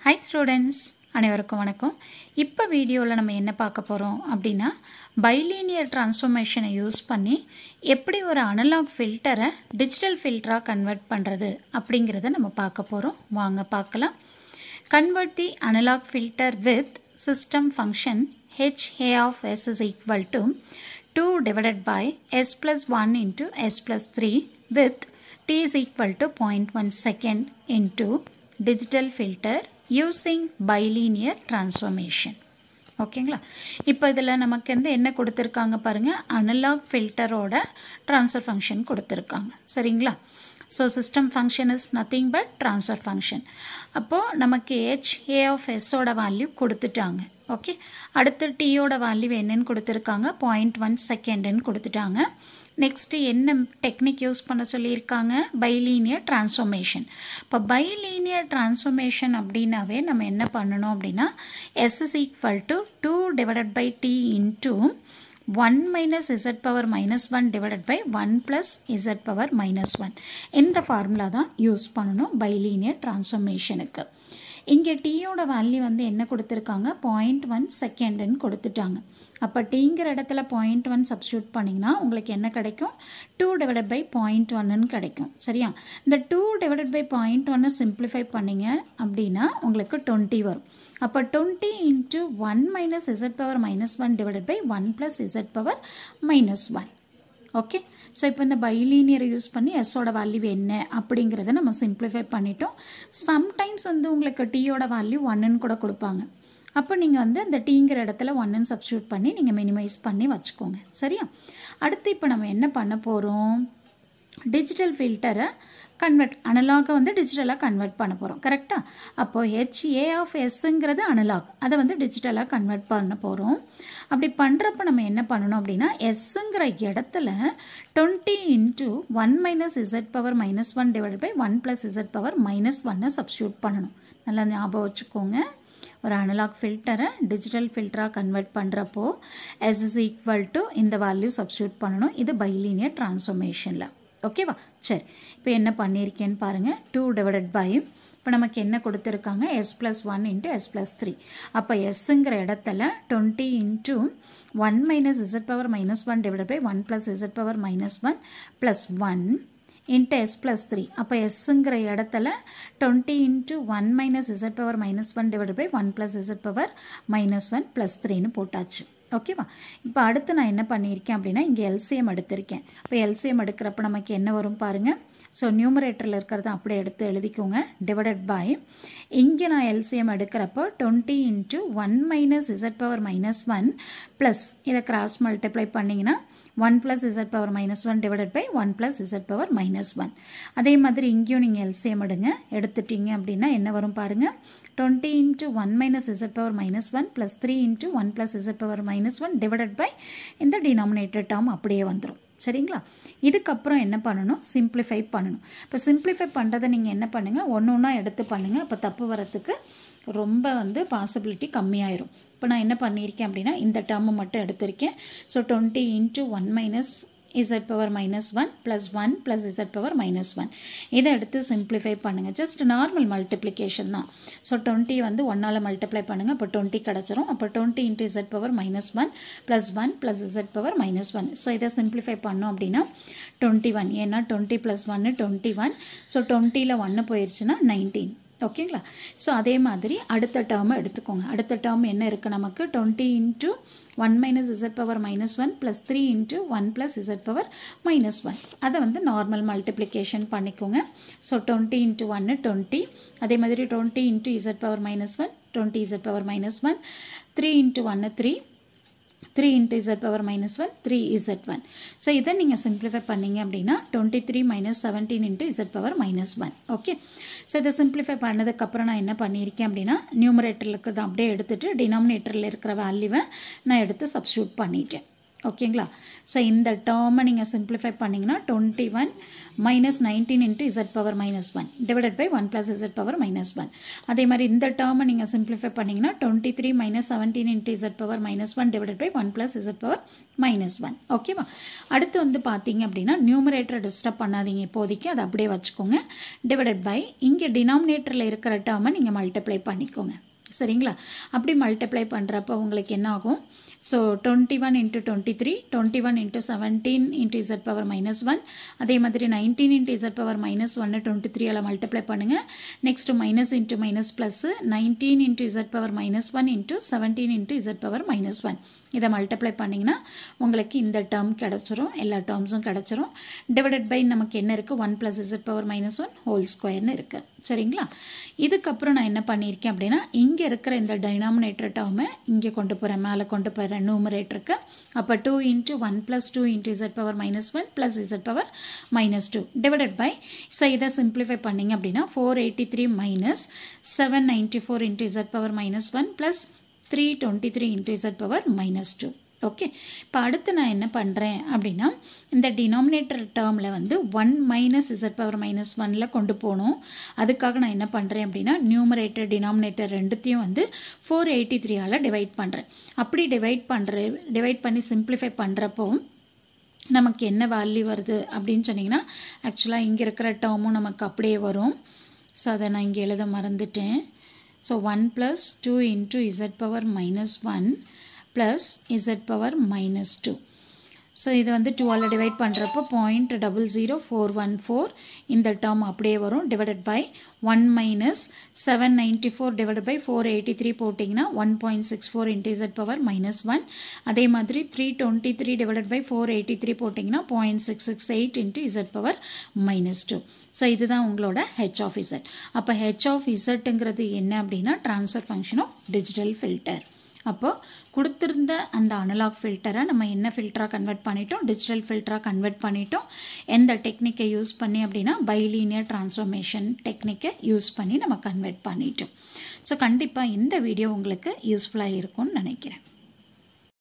Hi students அனைவருக்கும் வணக்கம் இப்போ வீடியோவில் நம்ம என்ன பார்க்க போகிறோம் அப்படின்னா பைலீனியர் டிரான்ஸ்ஃபர்மேஷனை யூஸ் பண்ணி எப்படி ஒரு அனலாக் ஃபில்டரை டிஜிட்டல் ஃபில்டராக கன்வெர்ட் பண்ணுறது அப்படிங்கிறத நம்ம பார்க்க போகிறோம் வாங்க பார்க்கலாம் convert the analog filter with system function HA of S is equal to 2 divided by S plus 1 into S plus 3 with T is equal to 0.1 second into digital filter using bilinear transformation. ஓகேங்களா இப்போ இதில் நமக்கு வந்து என்ன கொடுத்துருக்காங்க பாருங்கள் analogue ஃபில்டரோட transfer function கொடுத்துருக்காங்க சரிங்களா so system function is nothing but transfer function அப்போது நமக்கு ஹெச் ஏ ஆஃப் எஸ்ஸோட வேல்யூ கொடுத்துட்டாங்க ஓகே அடுத்து டீயோட வேல்யூ என்னன்னு கொடுத்துருக்காங்க பாயிண்ட் ஒன் செகண்டுன்னு கொடுத்துட்டாங்க நெக்ஸ்ட்டு என்ன டெக்னிக் யூஸ் பண்ண சொல்லியிருக்காங்க பைலீனியர் டிரான்ஸ்ஃபர்மேஷன் இப்போ பைலீனியர் டிரான்ஸ்ஃபர்மேஷன் அப்படின்னாவே நம்ம என்ன பண்ணணும் அப்படின்னா S is equal to two divided by T into one minus Z power minus one divided by one plus Z power minus one இந்த ஃபார்முலா தான் யூஸ் பண்ணணும் பைலீனியர் டிரான்ஸ்ஃபர்மேஷனுக்கு இங்கே டீயோட வேல்யூ வந்து என்ன கொடுத்துருக்காங்க பாயிண்ட் ஒன் செகண்டுன்னு கொடுத்துட்டாங்க அப்போ டீங்கிற இடத்துல பாயிண்ட் ஒன் சப்ஸ்டியூட் பண்ணிங்கன்னா உங்களுக்கு என்ன கிடைக்கும் டூ டிவைடட் பை பாயிண்ட் ஒன்னு கிடைக்கும் சரியா இந்த டூ டிவைடட் பை பாயிண்ட் ஒன்னு சிம்பிளிஃபை பண்ணிங்க அப்படின்னா உங்களுக்கு டுவெண்ட்டி வரும் அப்போ twenty into one minus Z power minus one divided by one plus Z power minus one okay so இப்போ இந்த பைலீனியரை யூஸ் பண்ணி எஸ்ஸோட வேல்யூ என்ன அப்படிங்கிறத நம்ம சிம்பிளிஃபை பண்ணிட்டோம் சம்டைம்ஸ் வந்து உங்களுக்கு டீயோட வேல்யூ ஒன்னுன்னு கூட கொடுப்பாங்க அப்போ நீங்கள் வந்து அந்த டீங்கிற இடத்துல ஒன்னு சப்ஸ்டியூட் பண்ணி நீங்கள் மினிமைஸ் பண்ணி வச்சுக்கோங்க சரியா அடுத்து இப்போ நம்ம என்ன பண்ண போகிறோம் டிஜிட்டல் ஃபில்டரை கன்வெர்ட் அனலாக வந்து டிஜிட்டலாக கன்வெர்ட் பண்ண போகிறோம் கரெக்டாக அப்போது ஹெச்ஏ ஆஃப் எஸ்ஸுங்கிறது அனலாக் அதை வந்து டிஜிட்டலாக கன்வெர்ட் பண்ண போகிறோம் அப்படி பண்ணுறப்ப நம்ம என்ன பண்ணணும் அப்படின்னா எஸ்ஸுங்கிற இடத்துல twenty into one minus Z power minus one divide by one plus Z power minus ஒன்னை சப்ஸ்டியூட் பண்ணணும் நல்லா ஞாபகம் வச்சுக்கோங்க ஒரு அனலாக் ஃபில்டரை டிஜிட்டல் ஃபில்டராக கன்வெர்ட் பண்ணுறப்போ எஸ் இஸ் ஈக்குவல் டு இந்த வேல்யூ சப்ஸ்டியூட் பண்ணணும் இது பைலீனியர் டிரான்ஸ்ஃபர்மேஷனில் ஓகேவா சரி இப்போ என்ன பண்ணியிருக்கேன்னு பாருங்கள் டூ டிவைடட் பை இப்போ நமக்கு என்ன கொடுத்துருக்காங்க S plus one into S plus three அப்போ எஸ்ஸுங்கிற இடத்துல twenty into one minus Z power minus one divide by one plus Z power minus one plus one into S plus three அப்போ எஸ்ஸுங்கிற இடத்துல twenty into one minus Z power minus one divide by one plus Z power minus one plus த்ரீன்னு போட்டாச்சு ஓகேவா இப்போ அடுத்து நான் என்ன பண்ணியிருக்கேன் அப்படின்னா இங்கே எல்சிஎம் எடுத்திருக்கேன் இப்போ எல்சிஎம் எடுக்கிறப்ப நமக்கு என்ன வரும் பாருங்கள் ஸோ நியூமரேட்டரில் இருக்கிறத அப்படியே எடுத்து எழுதிக்கோங்க டிவைடட் பை இங்கே நான் எல்சிஎம் எடுக்கிறப்போ twenty into one minus Z power minus one plus இதை கிராஸ் மல்டிப்ளை பண்ணிங்கன்னா one plus Z power minus one divided by one plus Z power minus one அதே மாதிரி இங்கேயும் நீங்கள் எல்சிஎம் எடுங்க எடுத்துட்டீங்க அப்படின்னா என்ன வரும் பாருங்கள் twenty into one minus Z power minus one plus three into one plus Z power minus one divided by இந்த டினாமினேட்டர் டேர்ம் அப்படியே வந்துடும் சரிங்களா இதுக்கப்புறம் என்ன பண்ணணும் சிம்பிளிஃபை பண்ணணும் இப்போ சிம்பிளிஃபை பண்ணுறதை நீங்கள் என்ன பண்ணுங்கள் ஒன்று ஒன்றா எடுத்து பண்ணுங்கள் அப்போ தப்பு வரத்துக்கு ரொம்ப வந்து பாசிபிலிட்டி கம்மியாயிரும் இப்போ நான் என்ன பண்ணியிருக்கேன் அப்படின்னா இந்த டேர்மை மட்டும் எடுத்திருக்கேன் so twenty into one minus Z power minus one plus one plus Z power minus one இதை எடுத்து சிம்பிளிஃபை பண்ணுங்கள் ஜஸ்ட் நார்மல் மல்டிப்ளிகேஷன் தான் ஸோ டுவெண்ட்டி வந்து ஒன்னால் மல்டிப்ளை பண்ணுங்கள் அப்போ டுவெண்ட்டி கிடச்சிரும் அப்போ twenty into Z power minus one plus one plus Z power minus one so இதை சிம்பிளிஃபை பண்ணோம் அப்படின்னா டுவெண்ட்டி ஒன் ஏன்னா டுவெண்ட்டி ப்ளஸ் ஒன்று டுவெண்ட்டி ஒன் ஸோ டுவெண்ட்டியில் ஒன்று போயிடுச்சுன்னா நைன்டீன் ஓகேங்களா ஸோ அதே மாதிரி அடுத்த டேர்மை எடுத்துக்கோங்க அடுத்த டேர்ம் என்ன இருக்குது நமக்கு twenty into one minus Z power minus one plus three into one plus Z power minus one அதை வந்து நார்மல் மல்டிப்ளிகேஷன் பண்ணிக்கோங்க ஸோ டுவெண்ட்டி இன்ட்டு ஒன்று டுவெண்ட்டி அதே மாதிரி twenty into Z power minus one twenty Z power minus one three into ஒன்று three three into Z power minus one three Z one so இதை நீங்கள் simplify பண்ணீங்க அப்படின்னா twenty three minus seventeen into Z power minus one okay so இதை simplify பண்ணதுக்கப்புறம் நான் என்ன பண்ணியிருக்கேன் அப்படின்னா நியூமரேட்டரில் இருக்கிறத அப்படியே எடுத்துட்டு டினாமினேட்டரில் இருக்கிற வேல்யூவை நான் எடுத்து சப்ஸ்டியூட் பண்ணிட்டேன் ஓகேங்களா ஸோ இந்த டேர்மை நீங்கள் சிம்பிளிஃபை பண்ணிங்கன்னா twenty one minus nineteen into Z power minus one divided by one plus Z power minus one அதே மாதிரி இந்த டேர்மை நீங்கள் சிம்பிளிஃபை பண்ணிங்கன்னா twenty three minus seventeen into Z power minus one divided by one plus Z power minus one ஓகேவா அடுத்து வந்து பார்த்தீங்க அப்படின்னா நியூமரேட்டரை டிஸ்டர்ப் பண்ணாதீங்க இப்போதைக்கு அதை அப்படியே வச்சுக்கோங்க டிவைடட் பை இங்கே டினாமினேட்டரில் இருக்கிற டேர்மை நீங்கள் மல்டிப்ளை பண்ணிக்கோங்க சரிங்களா அப்படி மல்டிப்ளை பண்ணுறப்ப உங்களுக்கு என்ன ஆகும் so twenty one into twenty three twenty one into seventeen into Z power minus one அதே மாதிரி nineteen into Z power minus ஒன்று டுவெண்ட்டி த்ரீயால் மல்டிப்ளை பண்ணுங்கள் next minus into minus plus nineteen into Z power minus one into seventeen into Z power minus one இதை multiply பண்ணிங்கன்னா உங்களுக்கு இந்த term கிடச்சிரும் எல்லா டேர்ம்ஸும் கிடச்சிரும் டிவைடட் பை நமக்கு என்ன இருக்குது one plus Z power minus one whole ஸ்கொயர்னு இருக்குது சரிங்களா இதுக்கப்புறம் நான் என்ன பண்ணியிருக்கேன் அப்படின்னா இங்கே இருக்கிற இந்த டைனாமினேட்டர் டேர்மை இங்கே கொண்டு போகிறேன் மேலே கொண்டு போகிறேன் நியூமரேட்டருக்கு அப்போ two into one plus two into Z power minus one plus Z power minus two divided by so இதை சிம்பிளிஃபை பண்ணிங்க அப்படின்னா four eighty three minus seven ninety four into Z power minus one plus three twenty three into Z power minus two okay இப்போ அடுத்து நான் என்ன பண்ணுறேன் அப்படின்னா இந்த டினாமினேட்டர் டேர்மில் வந்து one minus Z power minus ஒனில் கொண்டு போகணும் அதுக்காக நான் என்ன பண்ணுறேன் அப்படின்னா நியூமரேட்டர் டினாமினேட்டர் ரெண்டுத்தையும் வந்து ஃபோர் எயிட்டி த்ரீயால் டிவைட் பண்ணுறேன் அப்படி டிவைட் பண்ணுற டிவைட் பண்ணி சிம்பிளிஃபை பண்ணுறப்போ நமக்கு என்ன வேல்யூ வருது அப்படின்னு சொன்னிங்கன்னா ஆக்சுவலாக இங்கே இருக்கிற டேர்மும் நமக்கு அப்படியே வரும் ஸோ அதை நான் இங்கே எழுத மறந்துட்டேன் so one plus two into Z power minus one plus Z power minus two so இதை வந்து டூவால் டிவைட் பண்ணுறப்போ point double zero four one four இந்த டேர்ம் அப்படியே வரும் divided by one minus seven ninety four divided by four eighty three போட்டிங்கன்னா one point six four into Z power minus one அதே மாதிரி three twenty three divided by four eighty three போட்டிங்கன்னா point six six eight into Z power minus two so இதுதான் உங்களோட H of Z அப்போ H of இசட்டுங்கிறது என்ன அப்படின்னா transfer function of digital filter அப்போ கொடுத்துருந்த அந்த அனலாக் ஃபில்டரை நம்ம என்ன ஃபில்டராக கன்வெர்ட் பண்ணிட்டோம் டிஜிட்டல் ஃபில்டராக கன்வெர்ட் பண்ணிட்டோம் எந்த டெக்னிக்கை யூஸ் பண்ணி அப்படின்னா பைலீனியர் ட்ரான்ஸ்ஃபர்மேஷன் டெக்னிக்கை யூஸ் பண்ணி நம்ம கன்வெர்ட் பண்ணிட்டோம் ஸோ கண்டிப்பாக இந்த வீடியோ உங்களுக்கு யூஸ்ஃபுல்லாக இருக்கும்னு நினைக்கிறேன்